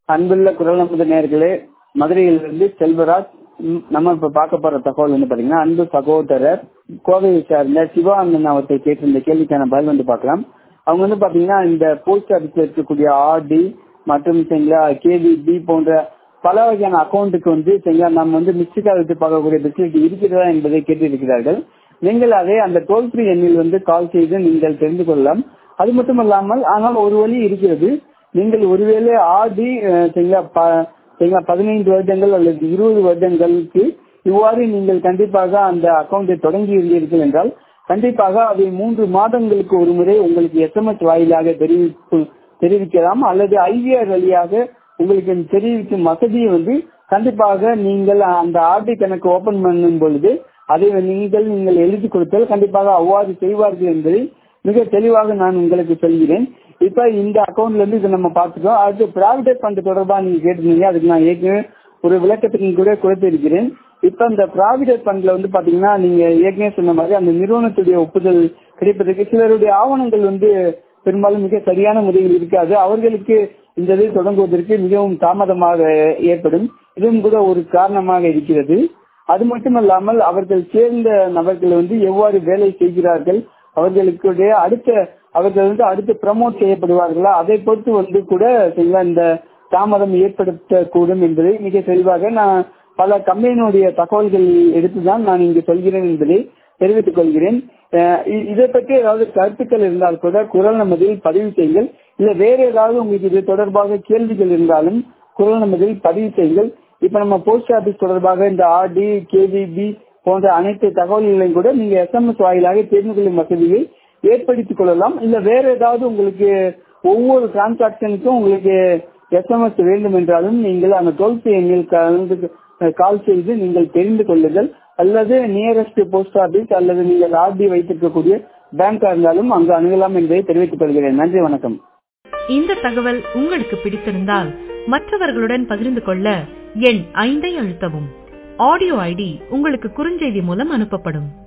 அன்புள்ள குரல் நமது நேர்களே மதுரையிலிருந்து செல்வராஜ் ம், நம்ம இப்ப பார்க்க போற தகவல் வந்து பாத்தீங்கன்னா அன்பு சகோதரர் கோவையை சார்ந்த சிவா அண்ணன் அவர்கள் கேட்டிருந்த கேள்விக்கான பதில் வந்து பார்க்கலாம் அவங்க வந்து பாத்தீங்கன்னா இந்த போஸ்ட் ஆபீஸ்ல இருக்கக்கூடிய ஆர்டி மற்றும் சரிங்களா கேவிபி போன்ற பல வகையான அக்கௌண்ட்டுக்கு வந்து சரிங்களா நம்ம வந்து மிஸ்டு விட்டு பார்க்கக்கூடிய ஃபெசிலிட்டி இருக்கிறதா என்பதை கேட்டிருக்கிறார்கள் நீங்கள் அதை அந்த டோல் ஃப்ரீ எண்ணில் வந்து கால் செய்து நீங்கள் தெரிந்து கொள்ளலாம் அது மட்டுமல்லாமல் ஆனால் ஒரு வழி இருக்கிறது நீங்கள் ஒருவேளை ஆடி அஹ், சரிங்களா ப- சரிங்களா பதினைந்து வருடங்கள் அல்லது இருபது வருடங்களுக்கு இவ்வாறு நீங்கள் கண்டிப்பாக அந்த அக்கௌண்டை தொடங்கி இருந்தீர்கள் என்றால் கண்டிப்பாக அதை மூன்று மாதங்களுக்கு ஒரு முறை உங்களுக்கு எஸ்எம்எஸ் வாயிலாக தெரிவிப்பு தெரிவிக்கலாம் அல்லது ஐவிஆர் வழியாக உங்களுக்கு தெரிவிக்கும் வசதியை வந்து கண்டிப்பாக நீங்கள் அந்த ஆர்டி கணக்கு ஓபன் பண்ணும் பொழுது அதை நீங்கள் நீங்கள் எழுதி கொடுத்தால் கண்டிப்பாக அவ்வாறு செய்வார்கள் என்பதை மிக தெளிவாக நான் உங்களுக்கு சொல்கிறேன் இப்ப இந்த அக்கௌண்ட்ல இருந்து இதை நம்ம பார்த்துட்டோம் அடுத்து பிராவிடேட் ஃபண்ட் தொடர்பா நீங்க கேட்டிருந்தீங்க அதுக்கு நான் ஏற்கனவே ஒரு விளக்கத்துக்கு கூட கொடுத்திருக்கிறேன் இப்ப இந்த ப்ராவிடென்ட் ஃபண்ட்ல வந்து பாத்தீங்கன்னா நீங்க ஏற்கனவே சொன்ன மாதிரி அந்த நிறுவனத்துடைய ஒப்புதல் கிடைப்பதற்கு சிலருடைய ஆவணங்கள் வந்து பெரும்பாலும் மிக சரியான முறையில் இருக்காது அவர்களுக்கு இந்த இதை தொடங்குவதற்கு மிகவும் தாமதமாக ஏற்படும் இதுவும் கூட ஒரு காரணமாக இருக்கிறது அது மட்டுமல்லாமல் அவர்கள் சேர்ந்த நபர்கள் வந்து எவ்வாறு வேலை செய்கிறார்கள் அவர்களுடைய அடுத்த அவர்கள் வந்து அடுத்து ப்ரமோட் செய்யப்படுவார்களா அதை பொறுத்து வந்து கூட சரிங்களா இந்த தாமதம் ஏற்படுத்தக்கூடும் என்பதை மிக தெளிவாக நான் பல கம்பெனியுடைய தகவல்கள் எடுத்துதான் நான் இங்கு சொல்கிறேன் என்பதை தெரிவித்துக் கொள்கிறேன் அஹ் இ- இதை பற்றி ஏதாவது கருத்துக்கள் இருந்தால் கூட குரல் நமதில் பதிவு செய்யுங்கள் இல்ல வேற ஏதாவது உங்களுக்கு இது தொடர்பாக கேள்விகள் இருந்தாலும் குரல் நமதில் பதிவு செய்யுங்கள் இப்ப நம்ம போஸ்ட் ஆபீஸ் தொடர்பாக இந்த ஆர்டி கேவிபி போன்ற அனைத்து தகவல்களையும் கூட நீங்க எஸ்எம்எஸ் வாயிலாக தெரிந்து கொள்ளும் வசதியை ஏற்படுத்திக் கொள்ளலாம் இல்ல வேற ஏதாவது உங்களுக்கு ஒவ்வொரு டிரான்சாக்சனுக்கும் உங்களுக்கு எஸ்எம்எஸ் வேண்டும் என்றாலும் நீங்கள் அந்த டோல் ஃப்ரீ எண்ணில் கலந்து கால் செய்து நீங்கள் தெரிந்து கொள்ளுங்கள் அல்லது நியரஸ்ட் போஸ்ட் ஆபீஸ் அல்லது நீங்கள் ஆர்டி வைத்திருக்கக்கூடிய பேங்கா இருந்தாலும் அங்கு அணுகலாம் என்பதை தெரிவித்துக் கொள்கிறேன் நன்றி வணக்கம் இந்த தகவல் உங்களுக்கு பிடித்திருந்தால் மற்றவர்களுடன் பகிர்ந்து கொள்ள எண் ஐந்தை அழுத்தவும் ஆடியோ ஐடி உங்களுக்கு குறுஞ்செய்தி மூலம் அனுப்பப்படும்